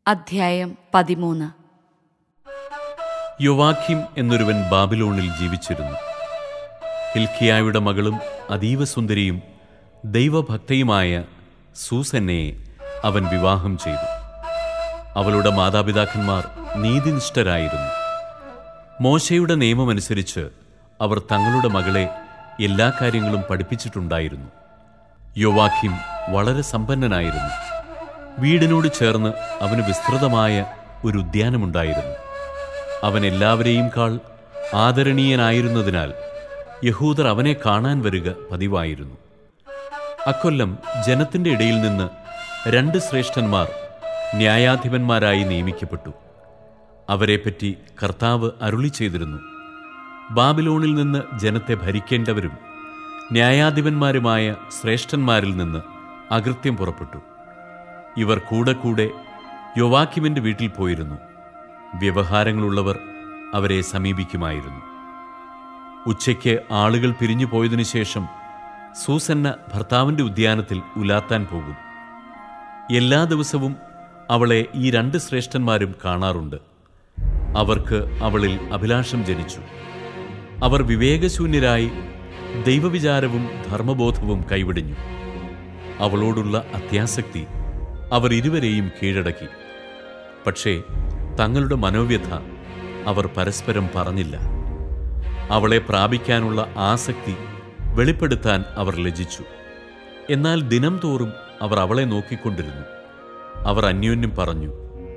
അധ്യായം പതിമൂന്ന് യുവാഖിം എന്നൊരുവൻ ബാബിലോണിൽ ജീവിച്ചിരുന്നു ഹിൽക്കിയായുടെ മകളും അതീവ സുന്ദരിയും ദൈവഭക്തയുമായ സൂസന്നയെ അവൻ വിവാഹം ചെയ്തു അവളുടെ മാതാപിതാക്കന്മാർ നീതിനിഷ്ഠരായിരുന്നു മോശയുടെ നിയമമനുസരിച്ച് അവർ തങ്ങളുടെ മകളെ എല്ലാ കാര്യങ്ങളും പഠിപ്പിച്ചിട്ടുണ്ടായിരുന്നു യോവാഖിം വളരെ സമ്പന്നനായിരുന്നു വീടിനോട് ചേർന്ന് അവന് വിസ്തൃതമായ ഒരു ഉദ്യാനമുണ്ടായിരുന്നു അവൻ എല്ലാവരെയും കാൾ ആദരണീയനായിരുന്നതിനാൽ യഹൂദർ അവനെ കാണാൻ വരിക പതിവായിരുന്നു അക്കൊല്ലം ജനത്തിന്റെ ഇടയിൽ നിന്ന് രണ്ട് ശ്രേഷ്ഠന്മാർ ന്യായാധിപന്മാരായി നിയമിക്കപ്പെട്ടു അവരെപ്പറ്റി കർത്താവ് അരുളി ചെയ്തിരുന്നു ബാബിലോണിൽ നിന്ന് ജനത്തെ ഭരിക്കേണ്ടവരും ന്യായാധിപന്മാരുമായ ശ്രേഷ്ഠന്മാരിൽ നിന്ന് അകൃത്യം പുറപ്പെട്ടു ഇവർ കൂടെ കൂടെ യോവാക്കിമിന്റെ വീട്ടിൽ പോയിരുന്നു വ്യവഹാരങ്ങളുള്ളവർ അവരെ സമീപിക്കുമായിരുന്നു ഉച്ചയ്ക്ക് ആളുകൾ പിരിഞ്ഞു പോയതിനു ശേഷം സൂസന്ന ഭർത്താവിന്റെ ഉദ്യാനത്തിൽ ഉലാത്താൻ പോകും എല്ലാ ദിവസവും അവളെ ഈ രണ്ട് ശ്രേഷ്ഠന്മാരും കാണാറുണ്ട് അവർക്ക് അവളിൽ അഭിലാഷം ജനിച്ചു അവർ വിവേകശൂന്യരായി ദൈവവിചാരവും ധർമ്മബോധവും കൈവിടിഞ്ഞു അവളോടുള്ള അത്യാസക്തി അവർ ഇരുവരെയും കീഴടക്കി പക്ഷേ തങ്ങളുടെ മനോവ്യഥ അവർ പരസ്പരം പറഞ്ഞില്ല അവളെ പ്രാപിക്കാനുള്ള ആസക്തി വെളിപ്പെടുത്താൻ അവർ ലജിച്ചു എന്നാൽ ദിനം തോറും അവർ അവളെ നോക്കിക്കൊണ്ടിരുന്നു അവർ അന്യോന്യം പറഞ്ഞു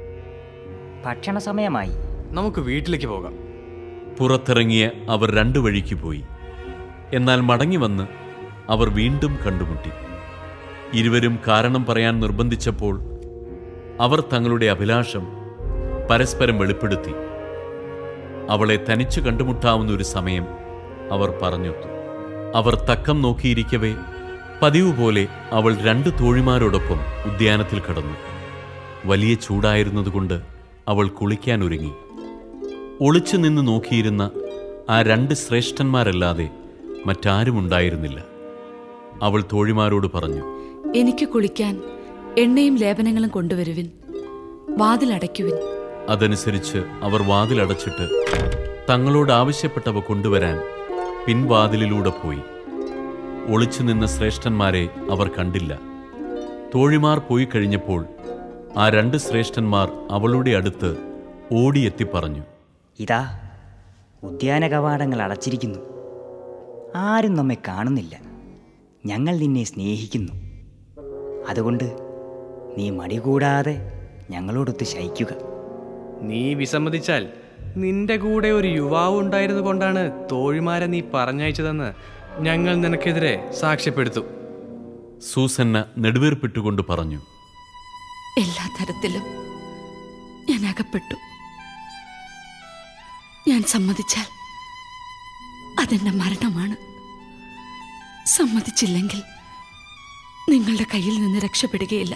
ഭക്ഷണ സമയമായി നമുക്ക് വീട്ടിലേക്ക് പോകാം പുറത്തിറങ്ങിയ അവർ രണ്ടു വഴിക്ക് പോയി എന്നാൽ മടങ്ങി വന്ന് അവർ വീണ്ടും കണ്ടുമുട്ടി ഇരുവരും കാരണം പറയാൻ നിർബന്ധിച്ചപ്പോൾ അവർ തങ്ങളുടെ അഭിലാഷം പരസ്പരം വെളിപ്പെടുത്തി അവളെ തനിച്ചു കണ്ടുമുട്ടാവുന്ന ഒരു സമയം അവർ പറഞ്ഞൊത്തു അവർ തക്കം നോക്കിയിരിക്കവേ പതിവ് പോലെ അവൾ രണ്ട് തോഴിമാരോടൊപ്പം ഉദ്യാനത്തിൽ കടന്നു വലിയ ചൂടായിരുന്നതുകൊണ്ട് അവൾ കുളിക്കാൻ ഒരുങ്ങി ഒളിച്ചു നിന്ന് നോക്കിയിരുന്ന ആ രണ്ട് ശ്രേഷ്ഠന്മാരല്ലാതെ മറ്റാരും ഉണ്ടായിരുന്നില്ല അവൾ തോഴിമാരോട് പറഞ്ഞു എനിക്ക് കുളിക്കാൻ എണ്ണയും ലേപനങ്ങളും കൊണ്ടുവരുവിൻ വാതിലടയ്ക്കുവിൻ അതനുസരിച്ച് അവർ വാതിലടച്ചിട്ട് തങ്ങളോട് ആവശ്യപ്പെട്ടവ കൊണ്ടുവരാൻ പിൻവാതിലിലൂടെ പോയി ഒളിച്ചു നിന്ന ശ്രേഷ്ഠന്മാരെ അവർ കണ്ടില്ല തോഴിമാർ പോയി കഴിഞ്ഞപ്പോൾ ആ രണ്ട് ശ്രേഷ്ഠന്മാർ അവളുടെ അടുത്ത് ഓടിയെത്തി പറഞ്ഞു ഇതാ ഉദ്യാന കവാടങ്ങൾ അടച്ചിരിക്കുന്നു ആരും നമ്മെ കാണുന്നില്ല ഞങ്ങൾ നിന്നെ സ്നേഹിക്കുന്നു അതുകൊണ്ട് നീ മടി കൂടാതെ ഞങ്ങളോടൊത്ത് ശയിക്കുക നീ വിസമ്മതിച്ചാൽ നിന്റെ കൂടെ ഒരു യുവാവ് ഉണ്ടായിരുന്നു കൊണ്ടാണ് തോഴിമാരെ നീ പറഞ്ഞയച്ചതെന്ന് ഞങ്ങൾ നിനക്കെതിരെ സാക്ഷ്യപ്പെടുത്തും സൂസന്ന നെടുവേർപ്പിട്ടുകൊണ്ട് പറഞ്ഞു എല്ലാ തരത്തിലും ഞാൻ അകപ്പെട്ടു ഞാൻ സമ്മതിച്ചാൽ അതെന്റെ മരണമാണ് സമ്മതിച്ചില്ലെങ്കിൽ നിങ്ങളുടെ കയ്യിൽ നിന്ന് രക്ഷപ്പെടുകയില്ല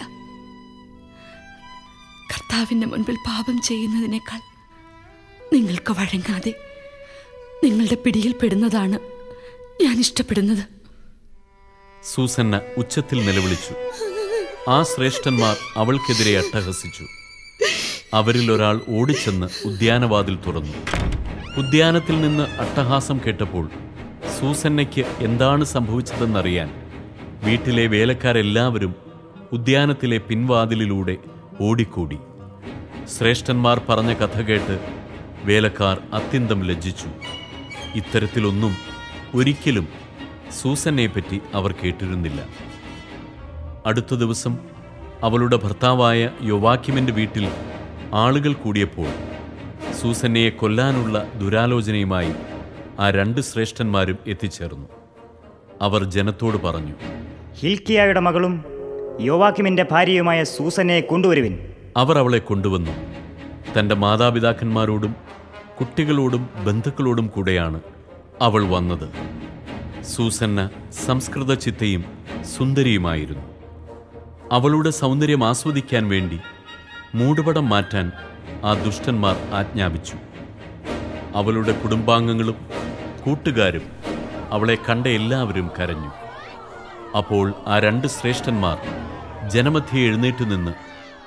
കർത്താവിന്റെ മുൻപിൽ പാപം ചെയ്യുന്നതിനേക്കാൾ നിങ്ങൾക്ക് വഴങ്ങാതെ നിങ്ങളുടെ പിടിയിൽപ്പെടുന്നതാണ് ഞാൻ ഇഷ്ടപ്പെടുന്നത് സൂസന്ന ഉച്ചത്തിൽ നിലവിളിച്ചു ആ ശ്രേഷ്ഠന്മാർ അവൾക്കെതിരെ അട്ടഹസിച്ചു അവരിൽ ഒരാൾ ഓടിച്ചെന്ന് ഉദ്യാനവാതിൽ തുറന്നു ഉദ്യാനത്തിൽ നിന്ന് അട്ടഹാസം കേട്ടപ്പോൾ സൂസന്നയ്ക്ക് എന്താണ് സംഭവിച്ചതെന്നറിയാൻ വീട്ടിലെ വേലക്കാരെല്ലാവരും ഉദ്യാനത്തിലെ പിൻവാതിലിലൂടെ ഓടിക്കൂടി ശ്രേഷ്ഠന്മാർ പറഞ്ഞ കഥ കേട്ട് വേലക്കാർ അത്യന്തം ലജ്ജിച്ചു ഇത്തരത്തിലൊന്നും ഒരിക്കലും സൂസന്നയെപ്പറ്റി അവർ കേട്ടിരുന്നില്ല അടുത്ത ദിവസം അവളുടെ ഭർത്താവായ യൊവാക്കിമിന്റെ വീട്ടിൽ ആളുകൾ കൂടിയപ്പോൾ സൂസന്നയെ കൊല്ലാനുള്ള ദുരാലോചനയുമായി ആ രണ്ട് ശ്രേഷ്ഠന്മാരും എത്തിച്ചേർന്നു അവർ ജനത്തോട് പറഞ്ഞു ഹിൽക്കിയായുടെ മകളും യോവാക്കിമിന്റെ ഭാര്യയുമായ സൂസനെ കൊണ്ടുവരുവിൻ അവർ അവളെ കൊണ്ടുവന്നു തൻ്റെ മാതാപിതാക്കന്മാരോടും കുട്ടികളോടും ബന്ധുക്കളോടും കൂടെയാണ് അവൾ വന്നത് സൂസന്ന സംസ്കൃത ചിത്തയും സുന്ദരിയുമായിരുന്നു അവളുടെ സൗന്ദര്യം ആസ്വദിക്കാൻ വേണ്ടി മൂടുപടം മാറ്റാൻ ആ ദുഷ്ടന്മാർ ആജ്ഞാപിച്ചു അവളുടെ കുടുംബാംഗങ്ങളും കൂട്ടുകാരും അവളെ കണ്ട എല്ലാവരും കരഞ്ഞു അപ്പോൾ ആ രണ്ട് ശ്രേഷ്ഠന്മാർ ജനമധ്യേ എഴുന്നേറ്റ് നിന്ന്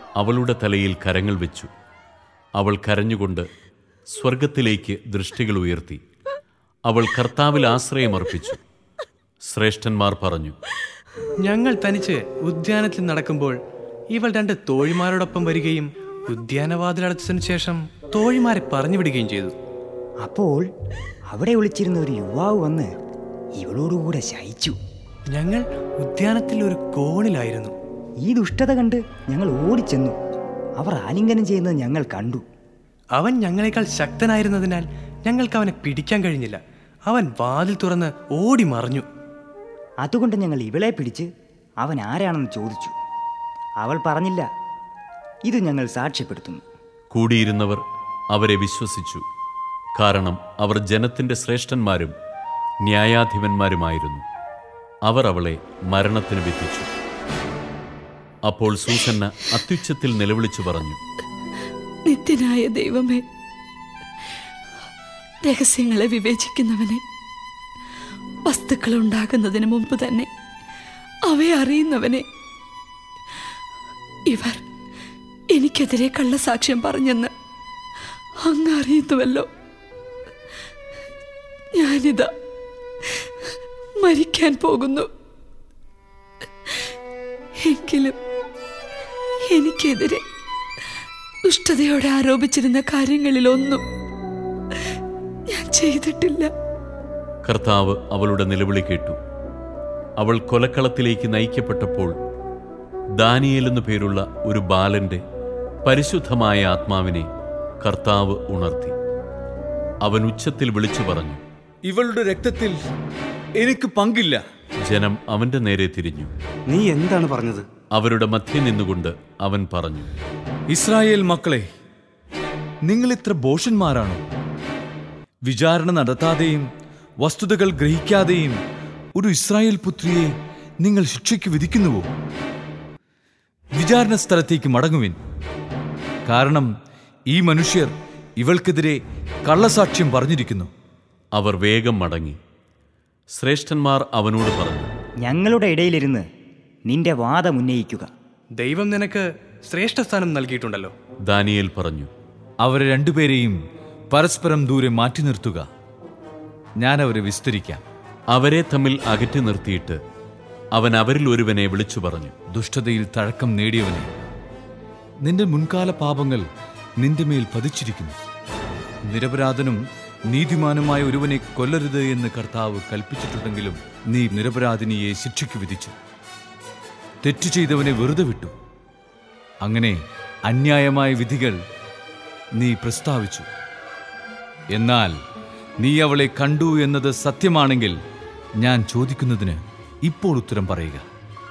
അവളുടെ തലയിൽ കരങ്ങൾ വെച്ചു അവൾ കരഞ്ഞുകൊണ്ട് സ്വർഗത്തിലേക്ക് ദൃഷ്ടികൾ ഉയർത്തി അവൾ കർത്താവിൽ ആശ്രയമർപ്പിച്ചു ശ്രേഷ്ഠന്മാർ പറഞ്ഞു ഞങ്ങൾ തനിച്ച് ഉദ്യാനത്തിൽ നടക്കുമ്പോൾ ഇവൾ രണ്ട് തോഴിമാരോടൊപ്പം വരികയും ഉദ്യാനവാതിലടച്ചതിനു ശേഷം തോഴിമാരെ പറഞ്ഞു വിടുകയും ചെയ്തു അപ്പോൾ അവിടെ ഒളിച്ചിരുന്ന ഒരു യുവാവ് വന്ന് ഇവളോടുകൂടെ ശയിച്ചു ഞങ്ങൾ ഉദ്യാനത്തിൽ ഒരു കോണിലായിരുന്നു ഈ ദുഷ്ടത കണ്ട് ഞങ്ങൾ ഓടിച്ചെന്നു അവർ ആലിംഗനം ചെയ്യുന്നത് ഞങ്ങൾ കണ്ടു അവൻ ഞങ്ങളെക്കാൾ ശക്തനായിരുന്നതിനാൽ ഞങ്ങൾക്ക് അവനെ പിടിക്കാൻ കഴിഞ്ഞില്ല അവൻ വാതിൽ തുറന്ന് ഓടി മറഞ്ഞു അതുകൊണ്ട് ഞങ്ങൾ ഇവളെ പിടിച്ച് അവൻ ആരാണെന്ന് ചോദിച്ചു അവൾ പറഞ്ഞില്ല ഇത് ഞങ്ങൾ സാക്ഷ്യപ്പെടുത്തുന്നു കൂടിയിരുന്നവർ അവരെ വിശ്വസിച്ചു കാരണം അവർ ജനത്തിന്റെ ശ്രേഷ്ഠന്മാരും ന്യായാധിപന്മാരുമായിരുന്നു അവർ അവളെ മരണത്തിന് വിധിച്ചു അപ്പോൾ സൂസന്ന അത്യുച്ചത്തിൽ നിലവിളിച്ചു പറഞ്ഞു നിത്യനായ ദൈവമേ രഹസ്യങ്ങളെ വിവേചിക്കുന്നവനെ വസ്തുക്കൾ ഉണ്ടാകുന്നതിന് മുമ്പ് തന്നെ അവയെ അറിയുന്നവനെ ഇവർ എനിക്കെതിരെ കള്ളസാക്ഷ്യം പറഞ്ഞെന്ന് അങ്ങ് അറിയുന്നുവല്ലോ ഞാനിതാ മരിക്കാൻ പോകുന്നു എങ്കിലും എനിക്കെതിരെ ദുഷ്ടതയോടെ ആരോപിച്ചിരുന്ന കാര്യങ്ങളിലൊന്നും ഞാൻ ചെയ്തിട്ടില്ല കർത്താവ് അവളുടെ നിലവിളി കേട്ടു അവൾ കൊലക്കളത്തിലേക്ക് നയിക്കപ്പെട്ടപ്പോൾ ദാനിയേൽ എന്നു പേരുള്ള ഒരു ബാലന്റെ പരിശുദ്ധമായ ആത്മാവിനെ കർത്താവ് ഉണർത്തി അവൻ ഉച്ചത്തിൽ വിളിച്ചു പറഞ്ഞു ഇവളുടെ രക്തത്തിൽ എനിക്ക് പങ്കില്ല ജനം അവന്റെ നേരെ തിരിഞ്ഞു നീ എന്താണ് പറഞ്ഞത് അവരുടെ മധ്യം നിന്നുകൊണ്ട് അവൻ പറഞ്ഞു ഇസ്രായേൽ മക്കളെ നിങ്ങൾ ഇത്ര ഭോഷന്മാരാണോ വിചാരണ നടത്താതെയും വസ്തുതകൾ ഗ്രഹിക്കാതെയും ഒരു ഇസ്രായേൽ പുത്രിയെ നിങ്ങൾ ശിക്ഷയ്ക്ക് വിധിക്കുന്നുവോ വിചാരണ സ്ഥലത്തേക്ക് മടങ്ങുവിൻ കാരണം ഈ മനുഷ്യർ ഇവൾക്കെതിരെ കള്ളസാക്ഷ്യം പറഞ്ഞിരിക്കുന്നു അവർ വേഗം മടങ്ങി ശ്രേഷ്ഠന്മാർ അവനോട് പറഞ്ഞു ഞങ്ങളുടെ ഇടയിലിരുന്ന് നിന്റെ വാദം ഉന്നയിക്കുക ദൈവം നിനക്ക് ശ്രേഷ്ഠസ്ഥാനം നൽകിയിട്ടുണ്ടല്ലോ ദാനിയേൽ പറഞ്ഞു അവരെ രണ്ടുപേരെയും പരസ്പരം ദൂരെ മാറ്റി നിർത്തുക ഞാൻ അവരെ വിസ്തരിക്കാം അവരെ തമ്മിൽ അകറ്റി നിർത്തിയിട്ട് അവൻ അവരിൽ ഒരുവനെ വിളിച്ചു പറഞ്ഞു ദുഷ്ടതയിൽ തഴക്കം നേടിയവനെ നിന്റെ മുൻകാല പാപങ്ങൾ നിന്റെ മേൽ പതിച്ചിരിക്കുന്നു നിരപരാധനും നീതിമാനുമായ ഒരുവനെ കൊല്ലരുത് എന്ന് കർത്താവ് കൽപ്പിച്ചിട്ടുണ്ടെങ്കിലും നീ നിരപരാധിനിയെ ശിക്ഷയ്ക്ക് വിധിച്ചു തെറ്റു ചെയ്തവനെ വെറുതെ വിട്ടു അങ്ങനെ അന്യായമായ വിധികൾ നീ പ്രസ്താവിച്ചു എന്നാൽ നീ അവളെ കണ്ടു എന്നത് സത്യമാണെങ്കിൽ ഞാൻ ചോദിക്കുന്നതിന് ഇപ്പോൾ ഉത്തരം പറയുക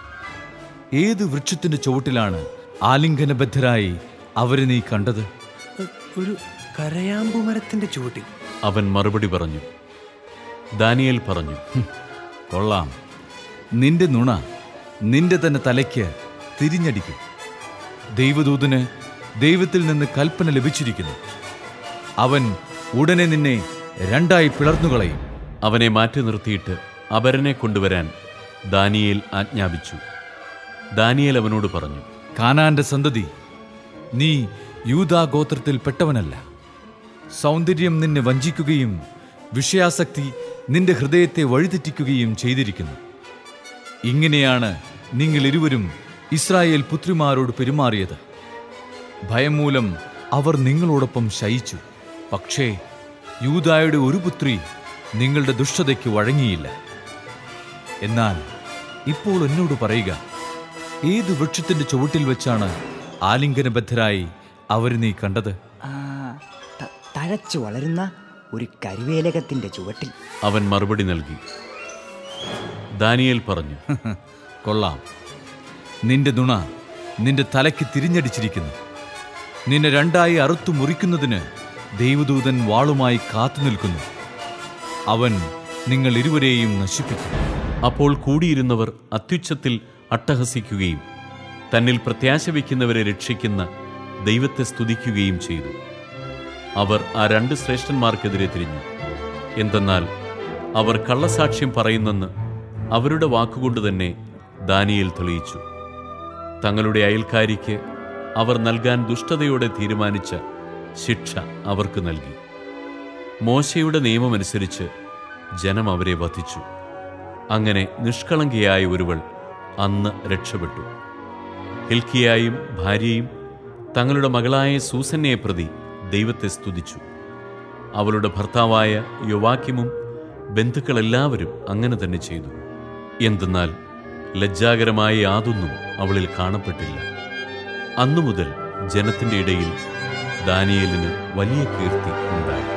ഏത് വൃക്ഷത്തിന്റെ ചുവട്ടിലാണ് ആലിംഗനബദ്ധരായി അവരെ നീ കണ്ടത് ഒരു കരയാമ്പു മരത്തിന്റെ ചുവട്ടിൽ അവൻ മറുപടി പറഞ്ഞു ദാനിയേൽ പറഞ്ഞു കൊള്ളാം നിന്റെ നുണ നിന്റെ തന്നെ തലയ്ക്ക് തിരിഞ്ഞടിക്കും ദൈവദൂതന് ദൈവത്തിൽ നിന്ന് കൽപ്പന ലഭിച്ചിരിക്കുന്നു അവൻ ഉടനെ നിന്നെ രണ്ടായി പിളർന്നുകളയും അവനെ മാറ്റി നിർത്തിയിട്ട് അപരനെ കൊണ്ടുവരാൻ ദാനിയേൽ ആജ്ഞാപിച്ചു ദാനിയേൽ അവനോട് പറഞ്ഞു കാനാന്റെ സന്തതി നീ യൂതാ ഗോത്രത്തിൽ പെട്ടവനല്ല സൗന്ദര്യം നിന്നെ വഞ്ചിക്കുകയും വിഷയാസക്തി നിന്റെ ഹൃദയത്തെ വഴിതെറ്റിക്കുകയും ചെയ്തിരിക്കുന്നു ഇങ്ങനെയാണ് നിങ്ങൾ ഇരുവരും ഇസ്രായേൽ പുത്രിമാരോട് പെരുമാറിയത് ഭയം മൂലം അവർ നിങ്ങളോടൊപ്പം ശയിച്ചു പക്ഷേ യൂതായുടെ ഒരു പുത്രി നിങ്ങളുടെ ദുഷ്ടതയ്ക്ക് വഴങ്ങിയില്ല എന്നാൽ ഇപ്പോൾ എന്നോട് പറയുക ഏത് വൃക്ഷത്തിന്റെ ചുവട്ടിൽ വെച്ചാണ് ആലിംഗനബദ്ധരായി അവരെ നീ കണ്ടത് ആ, ത- തഴച്ചു വളരുന്ന ഒരു കരുവേലകത്തിന്റെ ചുവട്ടിൽ അവൻ മറുപടി നൽകി ദാനിയേൽ പറഞ്ഞു കൊള്ളാം നിന്റെ നുണ നിന്റെ തലയ്ക്ക് തിരിഞ്ഞടിച്ചിരിക്കുന്നു നിന്നെ രണ്ടായി അറുത്തു മുറിക്കുന്നതിന് ദൈവദൂതൻ വാളുമായി കാത്തു നിൽക്കുന്നു അവൻ നിങ്ങൾ ഇരുവരെയും നശിപ്പിക്കും അപ്പോൾ കൂടിയിരുന്നവർ അത്യുച്ചത്തിൽ അട്ടഹസിക്കുകയും തന്നിൽ പ്രത്യാശ വയ്ക്കുന്നവരെ രക്ഷിക്കുന്ന ദൈവത്തെ സ്തുതിക്കുകയും ചെയ്തു അവർ ആ രണ്ട് ശ്രേഷ്ഠന്മാർക്കെതിരെ തിരിഞ്ഞു എന്തെന്നാൽ അവർ കള്ളസാക്ഷ്യം പറയുന്നെന്ന് അവരുടെ വാക്കുകൊണ്ട് തന്നെ ദാനിയേൽ തെളിയിച്ചു തങ്ങളുടെ അയൽക്കാരിക്ക് അവർ നൽകാൻ ദുഷ്ടതയോടെ തീരുമാനിച്ച ശിക്ഷ അവർക്ക് നൽകി മോശയുടെ നിയമമനുസരിച്ച് ജനം അവരെ വധിച്ചു അങ്ങനെ നിഷ്കളങ്കയായ ഒരുവൾ അന്ന് രക്ഷപ്പെട്ടു ഹിൽക്കിയായും ഭാര്യയും തങ്ങളുടെ മകളായ സൂസന്നയെ പ്രതി ദൈവത്തെ സ്തുതിച്ചു അവളുടെ ഭർത്താവായ യുവാക്യമും ബന്ധുക്കളെല്ലാവരും അങ്ങനെ തന്നെ ചെയ്തു എന്തെന്നാൽ ലജ്ജാകരമായ യാതൊന്നും അവളിൽ കാണപ്പെട്ടില്ല അന്നു മുതൽ ജനത്തിന്റെ ഇടയിൽ ദാനിയേലിന് വലിയ കീർത്തി ഉണ്ടായി